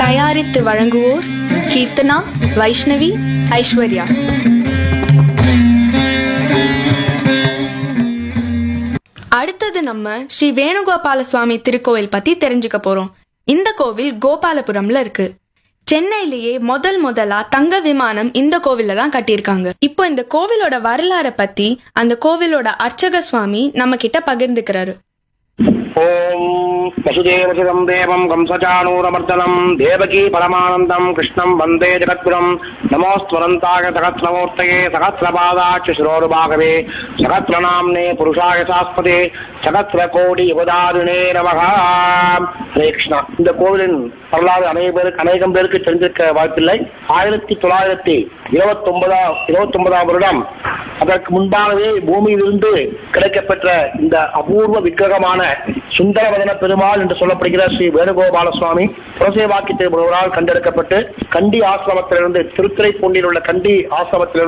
தயாரித்து வழங்குவோர் கீர்த்தனா வைஷ்ணவி ஐஸ்வர்யா அடுத்தது நம்ம ஸ்ரீ வேணுகோபால சுவாமி திருக்கோவில் பத்தி தெரிஞ்சுக்க போறோம் இந்த கோவில் கோபாலபுரம்ல இருக்கு சென்னையிலேயே முதல் முதலா தங்க விமானம் இந்த கோவில்ல தான் கட்டியிருக்காங்க இப்போ இந்த கோவிலோட வரலாறை பத்தி அந்த கோவிலோட அர்ச்சக சுவாமி நம்ம கிட்ட பகிர்ந்துக்கிறாரு ஓம் வசுதேவசுதம் தேவம் கம்சச்சானூரமர்தனம் தேவகி பரமானந்தம் கிருஷ்ணம் வந்தே ஜகத்குரம் நமோஸ்வரந்தாக சகஸ்ரமூர்த்தயே சகஸ்ரபாதாட்ச சிரோருபாகவே சகஸ்ரநாம்னே புருஷாய சாஸ்பதே சகஸ்ர கோடி யுவதாருணே நமகா ஹரே கிருஷ்ணா இந்த கோவிலின் வரலாறு அநேக பேருக்கு அநேகம் பேருக்கு தெரிஞ்சிருக்க வாய்ப்பில்லை ஆயிரத்தி தொள்ளாயிரத்தி இருபத்தி ஒன்பதாம் இருபத்தி ஒன்பதாம் வருடம் அதற்கு முன்பாகவே பூமியிலிருந்து கிடைக்கப்பெற்ற இந்த அபூர்வ விக்கிரகமான சுந்தரவதன பெருமாள் என்று சொல்லப்படுகிற ஸ்ரீ வேணுகோபால சுவாமி புரசேவாக்கி திருமணவரால் கண்டெடுக்கப்பட்டு கண்டி ஆசிரமத்திலிருந்து திருத்துறைப்பூண்டியில் உள்ள கண்டி ஆசிரமத்திலிருந்து